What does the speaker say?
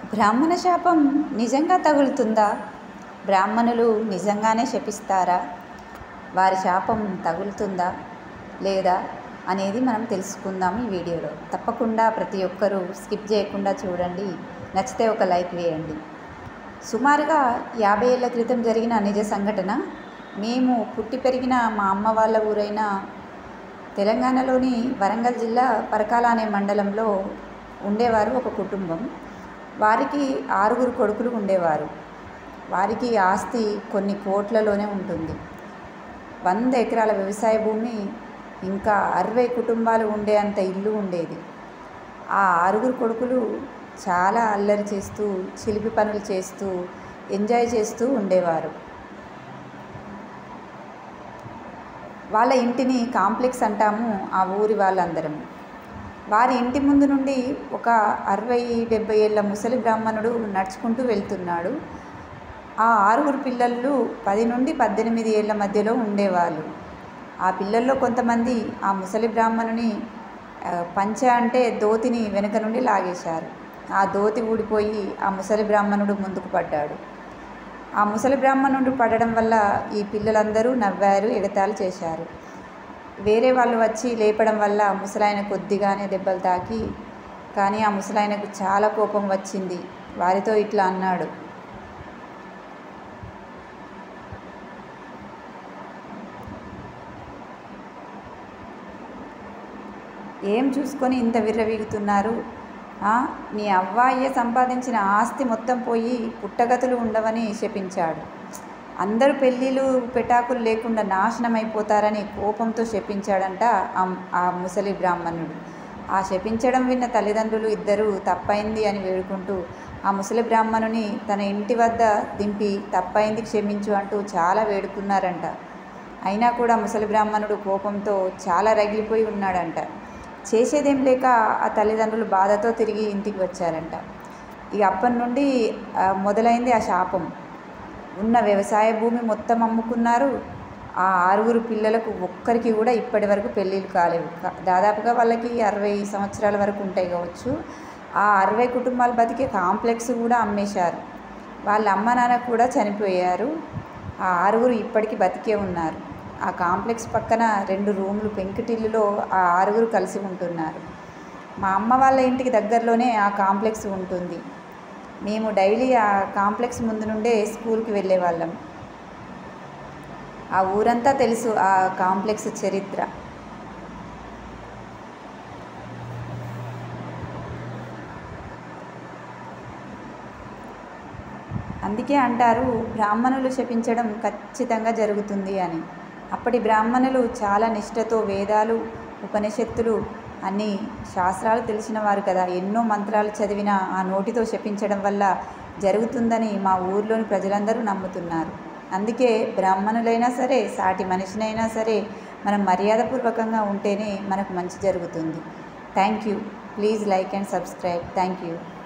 బ్రాహ్మణ శాపం నిజంగా తగులుతుందా బ్రాహ్మణులు నిజంగానే శపిస్తారా వారి శాపం తగులుతుందా లేదా అనేది మనం తెలుసుకుందాం ఈ వీడియోలో తప్పకుండా ప్రతి ఒక్కరూ స్కిప్ చేయకుండా చూడండి నచ్చితే ఒక లైక్ వేయండి సుమారుగా యాభై ఏళ్ల క్రితం జరిగిన నిజ సంఘటన మేము పుట్టి పెరిగిన మా అమ్మ వాళ్ళ ఊరైన తెలంగాణలోని వరంగల్ జిల్లా పరకాల అనే మండలంలో ఉండేవారు ఒక కుటుంబం వారికి ఆరుగురు కొడుకులు ఉండేవారు వారికి ఆస్తి కొన్ని కోట్లలోనే ఉంటుంది వంద ఎకరాల వ్యవసాయ భూమి ఇంకా అరవై కుటుంబాలు ఉండే అంత ఇల్లు ఉండేది ఆ ఆరుగురు కొడుకులు చాలా అల్లరి చేస్తూ చిలిపి పనులు చేస్తూ ఎంజాయ్ చేస్తూ ఉండేవారు వాళ్ళ ఇంటిని కాంప్లెక్స్ అంటాము ఆ ఊరి వాళ్ళందరం వారి ఇంటి ముందు నుండి ఒక అరవై డెబ్బై ఏళ్ళ ముసలి బ్రాహ్మణుడు నడుచుకుంటూ వెళ్తున్నాడు ఆ ఆరుగురు పిల్లలు పది నుండి పద్దెనిమిది ఏళ్ళ మధ్యలో ఉండేవాళ్ళు ఆ పిల్లల్లో కొంతమంది ఆ ముసలి బ్రాహ్మణుని ఆ, పంచ అంటే ధోతిని వెనుక నుండి లాగేశారు ఆ ధోతి ఊడిపోయి ఆ ముసలి బ్రాహ్మణుడు ముందుకు పడ్డాడు ఆ ముసలి బ్రాహ్మణుడు పడడం వల్ల ఈ పిల్లలందరూ నవ్వారు ఎగతాళి చేశారు వేరే వాళ్ళు వచ్చి లేపడం వల్ల ముసలాయన కొద్దిగానే దెబ్బలు తాకి కానీ ఆ ముసలాయనకు చాలా కోపం వచ్చింది వారితో ఇట్లా అన్నాడు ఏం చూసుకొని ఇంత విర్రవీగుతున్నారు ఆ, నీ అవ్వాయే సంపాదించిన ఆస్తి మొత్తం పోయి పుట్టగతులు ఉండవని శపించాడు అందరూ పెళ్ళిళ్ళు పెటాకులు లేకుండా నాశనం అయిపోతారని కోపంతో శపించాడంట ఆ- ఆ ముసలి బ్రాహ్మణుడు ఆ శపించడం విన్న తల్లిదండ్రులు ఇద్దరు తప్పైంది అని వేడుకుంటూ ఆ ముసలి బ్రాహ్మణుని తన ఇంటి వద్ద దింపి తప్పైంది క్షమించు అంటూ చాలా వేడుకున్నారంట అయినా కూడా ముసలి బ్రాహ్మణుడు కోపంతో చాలా రగిలిపోయి ఉన్నాడంట చేసేదేం లేక ఆ తల్లిదండ్రులు బాధతో తిరిగి ఇంటికి వచ్చారంట ఇక అప్పటి నుండి ఆ, మొదలైంది ఆ శాపం ఉన్న వ్యవసాయ భూమి మొత్తం అమ్ముకున్నారు ఆ ఆరుగురు పిల్లలకు ఒక్కరికి కూడా ఇప్పటి వరకు పెళ్ళిళ్ళు కాలేవు కా- దాదాపుగా వాళ్ళకి అరవై సంవత్సరాల వరకు ఉంటాయి కావచ్చు ఆ అరవై కుటుంబాలు బతికే కాంప్లెక్స్ కూడా అమ్మేశారు వాళ్ళ అమ్మ నాన్న కూడా చనిపోయారు ఆ ఆరుగురు ఇప్పటికీ బతికే ఉన్నారు ఆ కాంప్లెక్స్ పక్కన రెండు రూములు పెంకుటిల్లులో ఆ ఆరుగురు కలిసి ఉంటున్నారు మా అమ్మ వాళ్ళ ఇంటికి దగ్గరలోనే ఆ కాంప్లెక్స్ ఉంటుంది మేము డైలీ ఆ కాంప్లెక్స్ ముందు నుండే స్కూల్కి వెళ్ళేవాళ్ళం ఆ ఊరంతా తెలుసు ఆ కాంప్లెక్స్ చరిత్ర అందుకే అంటారు బ్రాహ్మణులు శపించడం ఖచ్చితంగా జరుగుతుంది అని అప్పటి బ్రాహ్మణులు చాలా నిష్ఠతో వేదాలు ఉపనిషత్తులు అన్ని శాస్త్రాలు తెలిసిన వారు కదా ఎన్నో మంత్రాలు చదివిన ఆ నోటితో శపించడం వల్ల జరుగుతుందని మా ఊర్లోని ప్రజలందరూ నమ్ముతున్నారు అందుకే బ్రాహ్మణులైనా సరే సాటి మనిషినైనా సరే మనం మర్యాదపూర్వకంగా ఉంటేనే మనకు మంచి జరుగుతుంది thank you please like and subscribe thank you